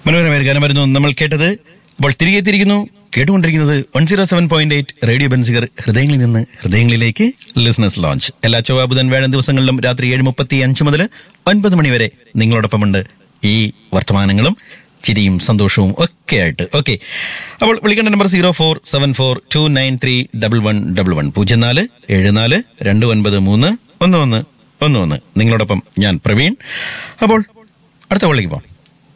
മനോഹരമായ ഗാനം വരുന്നു നമ്മൾ കേട്ടത് അപ്പോൾ തിരികെ എത്തിയിരിക്കുന്നു കേട്ടുകൊണ്ടിരിക്കുന്നത് one zero seven point eight radio Bansigar ഹൃദയങ്ങളിൽ നിന്ന് ഹൃദയങ്ങളിലേക്ക് ലിസണസ് ലോഞ്ച് എല്ലാ ചൊവ്വ ബുധൻ വേഴം ദിവസങ്ങളിലും രാത്രി ഏഴ് മുപ്പത്തി അഞ്ച് മുതൽ ഒൻപത് മണി വരെ നിങ്ങളോടൊപ്പമുണ്ട് ഈ വർത്തമാനങ്ങളും ചിരിയും സന്തോഷവും ഒക്കെ ആയിട്ട് ഓക്കെ അപ്പോൾ വിളിക്കേണ്ട number zero four seven four two nine three double one double one പൂജ്യം നാല് ഏഴ് നാല് രണ്ട് ഒൻപത് മൂന്ന് ഒന്ന് ഒന്ന് ഒന്ന് ഒന്ന് നിങ്ങളോടൊപ്പം ഞാൻ പ്രവീൺ അപ്പോൾ അടുത്ത വിളിക്ക് പോവാം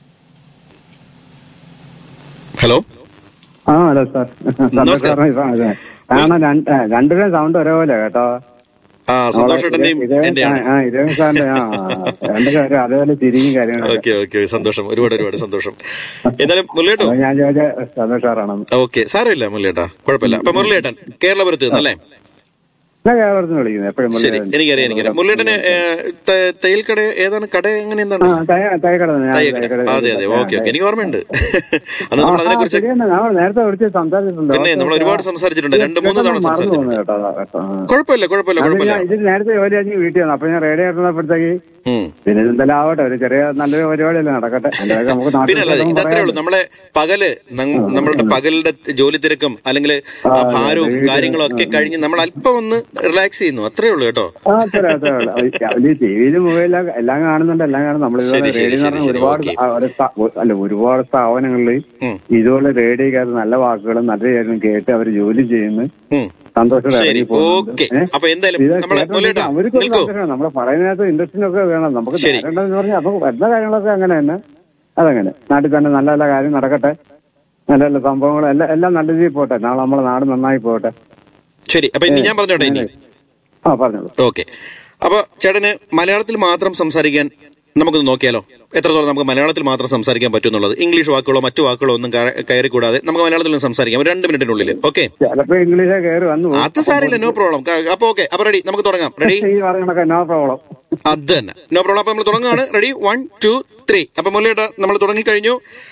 ഹലോ ആ ഹലോ സാർ നമസ്കാരം. കാരണം രണ്ട് രണ്ടുപേരും സൗണ്ട് ഒരേപോലെ കേട്ടോ ആ സന്തോഷേട്ടന്റെയും ഇതേ- എന്റെയാണ് ആ ഇതേ സാറിന്റെ ആ രണ്ട് കാര്യം അതേപോലെ തിരിയും കാര്യങ്ങളൊക്കെ ഓക്കെ ഓക്കെ സന്തോഷം ഒരുപാട് ഒരുപാട് സന്തോഷം എന്നാലും മുരളിയേട്ടോ അപ്പൊ ഞാൻ ചോദിച്ച സന്തോഷ് സാറാണ് ഓക്കെ സാരമില്ല മുരളിയേട്ടാ കുഴപ്പമില്ല അപ്പൊ മുരളിയേട്ടൻ കേരളപുരത്ത് നിന്നല്ലേ ഞാൻ കേരളത്തിന് വിളിക്കുന്നത് എപ്പോഴും ശരി എനിക്കറിയാം എനിക്കറിയാം മുരളിയേട്ടന് ഏ, ത- തയ്യൽ കട ഏതാണ് കട എങ്ങനെ എന്താണ് ആ തയ്യ- തയ്യക്കട തന്നെ. ഞാൻ തയ്യൽ കട തയ്യക്കട അതെ അതെ ആ, ഓക്കെ ഓക്കെ ആ, എനിക്ക് ഓർമ്മയുണ്ട് അന്ന് ആ, നമ്മൾ അതിനെ ആ, കുറിച്ച് ശരിയാണ്. നമ്മൾ നേരത്തെ വിളിച്ച് സംസാരിച്ചിട്ടുണ്ട് പിന്നെ നമ്മൾ ഒരുപാട് സംസാരിച്ചിട്ടുണ്ട് രണ്ട് മൂന്ന് തവണ മറന്നു സംസാരിച്ചിട്ടുണ്ട് പോകുന്നു കേട്ടോ അതാ കേട്ടോ. ആ. കുഴപ്പമില്ല കുഴപ്പമില്ല അത് കുഴപ്പമില്ല ഞാൻ ഇതിൽ നേരത്തെ ജോലി കഴിഞ്ഞ് വീട്ടിൽ വന്നു അപ്പൊ ഞാൻ റേഡിയോ ഇരുന്നപ്പോഴത്തേക്ക് ഉം. പിന്നെ എന്തെല്ലാം ആവട്ടെ ഒരു ചെറിയ നല്ലൊരു പരിപാടിയല്ലേ നടക്കട്ടെ അല്ലാതെ നമുക്ക് നാട്ടിൽ പിന്നെ അല്ലാതെ ചെലവും ഇതത്രേ ഉള്ളൂ പറയാം. നമ്മളെ പകല് നം- നമ്മളുടെ പകലിന്റെ ജോലി തിരക്കും അല്ലെങ്കിൽ ആ ഭാരവും കാര്യങ്ങളും ഒക്കെ കഴിഞ്ഞ് നമ്മൾ അല്പം ഒന്ന് റിലാക്സ് ചെയ്യുന്നു അത്രേ ഉള്ളൂ കേട്ടോ ആ, അത്രേ, അത്രേ ഉള്ളൂ. ഈ ടിവിയിലും മൊബൈലിലും എല്ലാം കാണുന്നുണ്ട് എല്ലാം കാണും നമ്മൾ ശരി, ശരി, റേഡിയോ ശരി, ശരി, ഒരുപാട് ഓക്കേ. ആ, ഒരു സ്ഥാ- അല്ല ഒരുപാട് സ്ഥാപനങ്ങളിൽ ഉം. ഇതുപോലെ റേഡിയോക്കകത്ത് നല്ല വാക്കുകളും നല്ല കാര്യങ്ങളും കേട്ട് അവർ ജോലി ചെയ്യുന്നു ഉം. സന്തോഷത്തോടെ ശരി ഇറങ്ങി പോകുന്നുണ്ട്. ഓക്കെ ഏ? അപ്പൊ എന്തായാലും ഇത് നമ്മളെ കേട്ടോണ്ട് മുരളിയേട്ടാ അവർക്കൊരു നിൽക്കൂ സന്തോഷമാണ്. നമ്മളെ പറയുന്നതിനകത്ത് ഇൻഡസ്ട്രിയിലൊക്കെ വേണം നമുക്ക് ശരി. നേരണ്ടെന്ന് പറഞ്ഞാൽ അപ്പൊ വരുന്ന കാര്യങ്ങളൊക്കെ അങ്ങനെ തന്നെ അതങ്ങനെ നാട്ടിൽ തന്നെ നല്ല നല്ല കാര്യം നടക്കട്ടെ നല്ല നല്ല സംഭവങ്ങൾ എല്ലാം എല്ലാം നല്ല രീതിയിൽ പോട്ടെ നാളെ നമ്മളെ നാട് നന്നായി പോട്ടെ ശരി അപ്പൊ ഇനി ഞാൻ പറഞ്ഞോട്ടെ ഇനി ആ പറഞ്ഞോളൂ ഓക്കെ അപ്പൊ ചേട്ടന് മലയാളത്തിൽ മാത്രം സംസാരിക്കാൻ നമുക്കൊന്ന് നോക്കിയാലോ എത്രത്തോളം നമുക്ക് മലയാളത്തിൽ മാത്രം സംസാരിക്കാൻ പറ്റും എന്നുള്ളത് ഇംഗ്ലീഷ് വാക്കുകളോ മറ്റു വാക്കുകളോ ഒന്നും കയ- കയറി കൂടാതെ നമുക്ക് മലയാളത്തിൽ നിന്ന് സംസാരിക്കാം ഒരു രണ്ട് മിനിറ്റിനുള്ളിൽ ഓക്കെ ചിലപ്പോ ഇംഗ്ലീഷേ കയറി വന്നു പോകും. അത് സാരില്ല നോ പ്രോബ്ലം അപ്പൊ ഓക്കെ അപ്പൊ റെഡി നമുക്ക് തുടങ്ങാം റെഡി ഈ പറഞ്ഞ കണക്ക് നോ പ്രോബ്ലം അത് തന്നെ നോ പ്രോബ്ലം അപ്പൊ നമ്മൾ തുടങ്ങുകയാണ് റെഡി വൺ ടു ത്രീ അപ്പൊ മുല്ലേട്ട നമ്മൾ തുടങ്ങിക്കഴിഞ്ഞു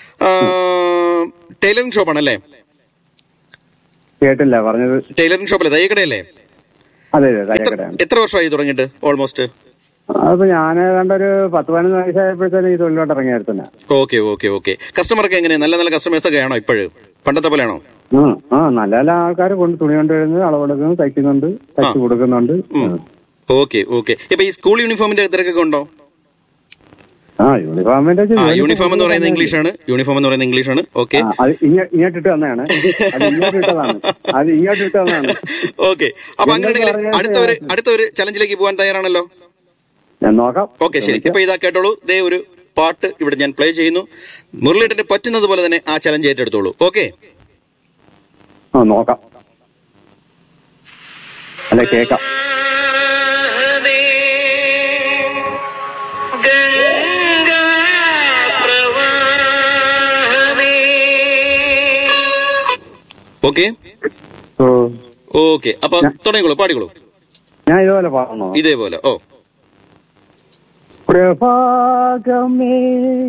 ടൈലറിംഗ് ഷോപ്പാണല്ലേ കേട്ടില്ല പറഞ്ഞത് ടൈലറിംഗ് ഷോപ്പല്ലേ തയ്യക്കടയല്ലേ അതെ അതെ എത്ര തയ്യക്കടയാണ് എത്ര വർഷമായി തുടങ്ങിയിട്ട് ഓൾമോസ്റ്റ് അതിപ്പോ ഞാൻ കണ്ടൊരു പത്ത് പതിനൊന്ന് വയസ്സായപ്പോഴത്തേനും ഈ തൊഴിലോട്ട് ഇറങ്ങിയായിരുന്നു തന്നെ ഓക്കെ ഓക്കെ ഓക്കെ കസ്റ്റമർക്ക് എങ്ങനെയാ നല്ല നല്ല കസ്റ്റമേഴ്സ് ഒക്കെ ആണോ ഇപ്പോഴും പണ്ടത്തെ പോലെയാണോ ആ ആ നല്ല നല്ല ആൾക്കാർ കൊണ്ട് തുണി കൊണ്ടുവരുന്നത് അളവെടുക്കുന്നു തയ്ക്കുന്നുണ്ട് തയ്ച്ചു കൊടുക്കുന്നുണ്ട് ഓക്കെ ഓക്കെ ഇപ്പൊ ഈ സ്കൂൾ യൂണിഫോമിന്റെ തിരക്കൊക്കെ ഉണ്ടോ ആ യൂണിഫോമിന്റെ ആ യൂണിഫോം എന്ന് പറയുന്നത് ഇംഗ്ലീഷ് ആണ് യൂണിഫോം എന്ന് പറയുന്നത് ഇംഗ്ലീഷ് ആണ് ഓക്കെ അത് ഇങ്ങ- ഇങ്ങോട്ട് ഇട്ട് തന്നെയാണ് അത് ഇങ്ങോട്ട് ഇട്ടതാണ് അത് ഇങ്ങോട്ട് ഇട്ട് തന്നെയാണ് ഓക്കെ അപ്പൊ അങ്ങനെയാണെങ്കിൽ പറഞ്ഞാൽ അടുത്ത ഒരു അടുത്ത ഒരു ചലഞ്ചിലേക്ക് പോകാൻ തയ്യാറാണല്ലോ ഞാൻ നോക്കാം ഓക്കെ ശരി ഇപ്പൊ ഇതാ കേട്ടോളൂ ദേ ഒരു പാട്ട് ഇവിടെ ഞാൻ പ്ലേ ചെയ്യുന്നു മുരളിയേട്ടന് പറ്റുന്നത് പോലെ തന്നെ ആ ചലഞ്ച് ഏറ്റെടുത്തോളൂ ഓക്കെ ആ നോക്കാം അല്ല കേക്കാം ഓക്കെ ഓ ഓക്കെ അപ്പൊ തുടങ്ങിക്കോളൂ പാടിക്കോളൂ ഞാൻ ഇതുപോലെ പറഞ്ഞോ ഇതേപോലെ ഓ പ്രഭാഗമേ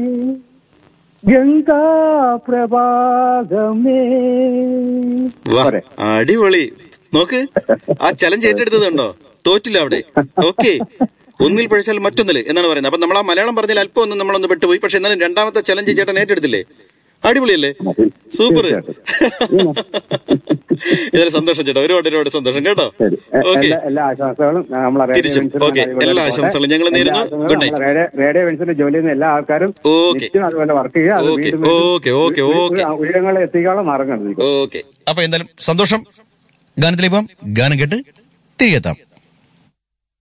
ഗംഗാ പ്രഭാഗമേ വാ പോരെ? അടിപൊളി നോക്ക് ആ ചലഞ്ച് ഏറ്റെടുത്തതുണ്ടോ തോറ്റില്ല അവിടെ ഓക്കെ ഒന്നിൽ പഴിച്ചാൽ മറ്റൊന്നില് എന്നാണ് പറയുന്നത് അപ്പൊ നമ്മൾ ആ മലയാളം പറഞ്ഞാൽ അല്പം ഒന്ന് നമ്മളൊന്ന് പെട്ടുപോയി പക്ഷെ എന്നാലും രണ്ടാമത്തെ ചലഞ്ച് ചേട്ടൻ ഏറ്റെടുത്തില്ലേ അടിപൊളിയല്ലേ സൂപ്പർ ഇതിന് സന്തോഷം ചേട്ടാ ഒരുപാട് ഒരുപാട് സന്തോഷം കേട്ടോ ശരി എ- ഓക്കെ എല്ലാ- എല്ലാ ആശംസകളും നമ്മളെ റേഡിയോ തിരിച്ചും. വെൻസിന് ഓക്കേ. അതുപോലെ എല്ലാ പോട്ടെ. ആശംസകളും ഞങ്ങൾ എല്ലാ നേരുന്നു. ആശംസകളും ഗുഡ് നൈറ്റ്. നമ്മളെ റേഡിയോ- റേഡിയോ വെൻസിന്റെ ജോലി ചെയ്യുന്ന എല്ലാ ആൾക്കാരും ഓക്കേ. നിത്യം അതുപോലെ വർക്ക് ചെയ്യുക അത് ഓക്കേ. വീണ്ടും വീണ്ടും ഓക്കേ, ഓക്കേ, ഉയ- ഓക്കേ. ഉയ- ഉയരങ്ങളിൽ എത്തിക്കാനുള്ള മാർഗം കണ്ടുപിടിക്കും ഓക്കെ അപ്പൊ എന്തായാലും സന്തോഷം ഗാനത്തിലേക്ക് പോകാം ഗാനം കേട്ട് തിരികെ എത്താം